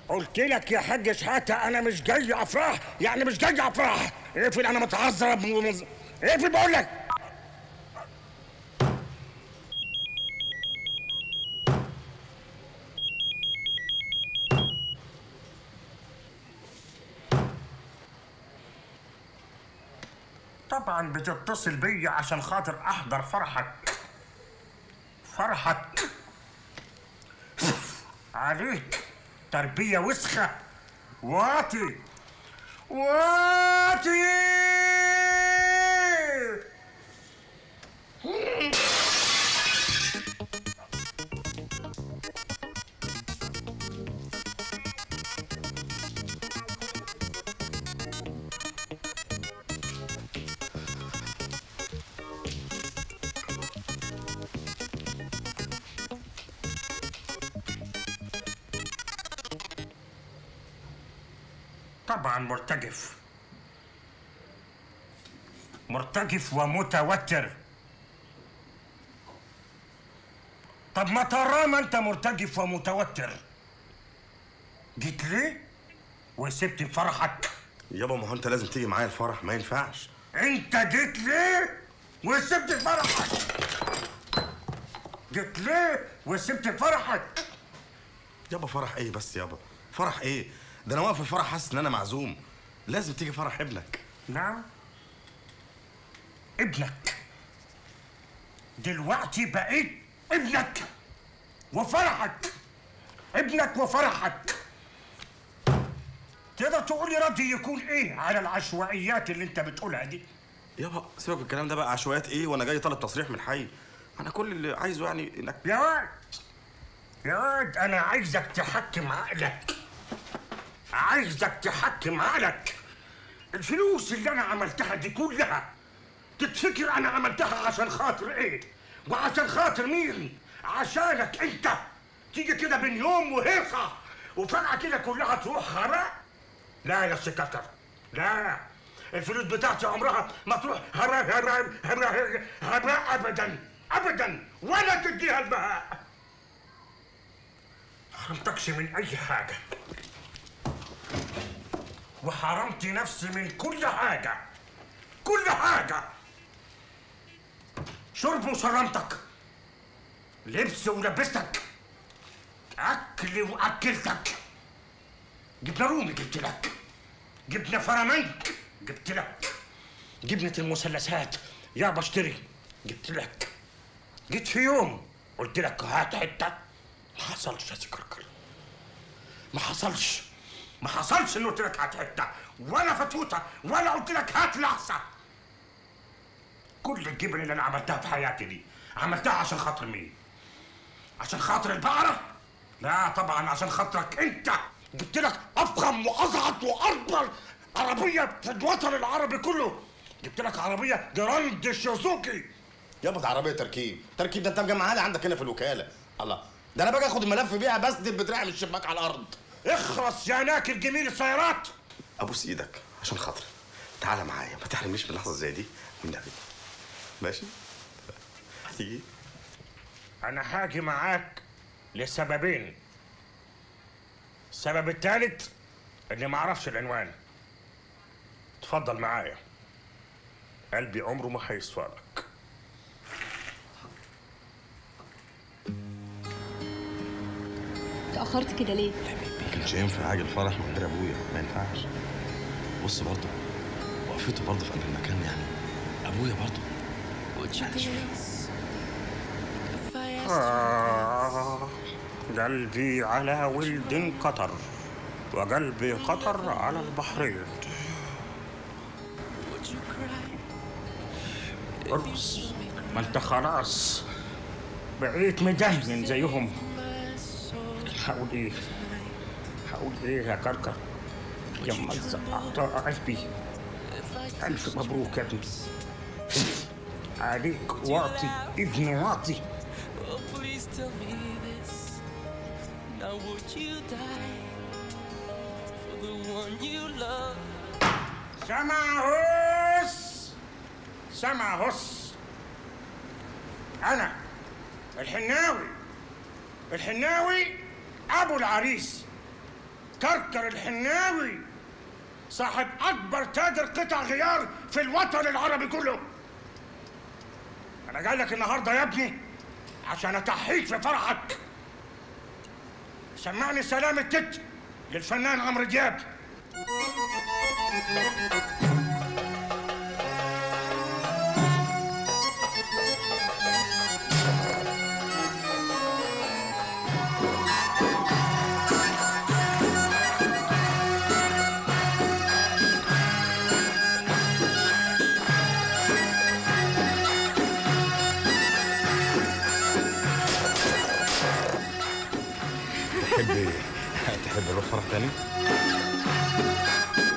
قلت لك يا حاج شحاته انا مش جاي افراح يعني مش جاي افراح اقفل انا متعذب ومز- اقفل بقول لك طبعا بتتصل بيا عشان خاطر احضر فرحك فرحك عليك تربية وسخة واطي واطي طبعا مرتجف مرتجف ومتوتر طب ما طالما انت مرتجف ومتوتر جيت ليه وسبت فرحك يابا ما هو انت لازم تيجي معايا الفرح ما ينفعش انت جيت ليه وسبت فرحك جيت ليه وسبت فرحك يابا فرح ايه بس يابا فرح ايه ده انا واقف الفرح حاسس ان انا معزوم لازم تيجي فرح ابنك نعم ابنك دلوقتي بقيت ابنك وفرحك ابنك وفرحك تقدر تقول لي ردي يكون ايه على العشوائيات اللي انت بتقولها دي يابا سيبك من الكلام ده بقى عشوائيات ايه وانا جاي طالب تصريح من الحي انا كل اللي عايزه يعني انك يا واد يا واد انا عايزك تحكم عقلك عايزك تحكم عقلك الفلوس اللي انا عملتها دي كلها تفتكر انا عملتها عشان خاطر ايه وعشان خاطر مين عشانك انت تيجي كده بين يوم وهيصه وفجأة كده كلها تروح هراء لا يا سكتر لا الفلوس بتاعتي عمرها ما تروح هراء هراء هراء هراء ابدا ابدا ولا تديها البهاء حرمتكش من اي حاجه وحرمت نفسي من كل حاجه كل حاجه شرب وشرمتك لبس ولبستك اكل واكلتك جبنه رومي جبت لك جبنه فرمنك جبت لك جبنه المثلثات يا بشتري جبت لك جيت في يوم قلت لك هات حته ما حصلش يا سكركر ما حصلش ما حصلش انه قلت لك هات حته ولا فتوته ولا قلت لك هات لحظه كل الجبن اللي انا عملتها في حياتي دي عملتها عشان خاطر مين؟ عشان خاطر البقره؟ لا طبعا عشان خاطرك انت جبت لك افخم واصعد واربل عربيه في الوطن العربي كله جبت لك عربيه جراند شوزوكي يابا ده عربيه تركيب تركيب ده انت مجمعها لي عندك هنا في الوكاله الله ده انا باجي اخد الملف بيها بس دي بترعب من الشباك على الارض اخرس يا ناكل جميل السيارات ابوس ايدك عشان خاطري تعالى معايا ما تحرمنيش من لحظه زي دي والنبي ماشي هتيجي انا هاجي معاك لسببين السبب الثالث اني ما اعرفش العنوان اتفضل معايا قلبي عمره ما هيصفالك تأخرت كده ليه؟ ما كانش ينفع اجي الفرح من غير ابويا ما ينفعش بص برضه وقفته برضه في قلب المكان يعني ابويا برضه آه قلبي على ولد قطر وقلبي قطر على البحرين ارقص ما انت خلاص بقيت مدهن زيهم هقول ايه هقول ايه يا كركر يا مزق اعطاء قلبي الف مبروك يا ابني عليك واطي ابن واطي Oh, please tell me this. Now, would you die for the one you love? سمعهوس سمعهوس انا الحناوي الحناوي ابو العريس كركر الحناوي صاحب اكبر تاجر قطع غيار في الوطن العربي كله انا جاي لك النهارده يا ابني عشان اتحيك في فرحك سمعني سلام التت للفنان عمرو دياب تحب تحب نروح فرح تاني؟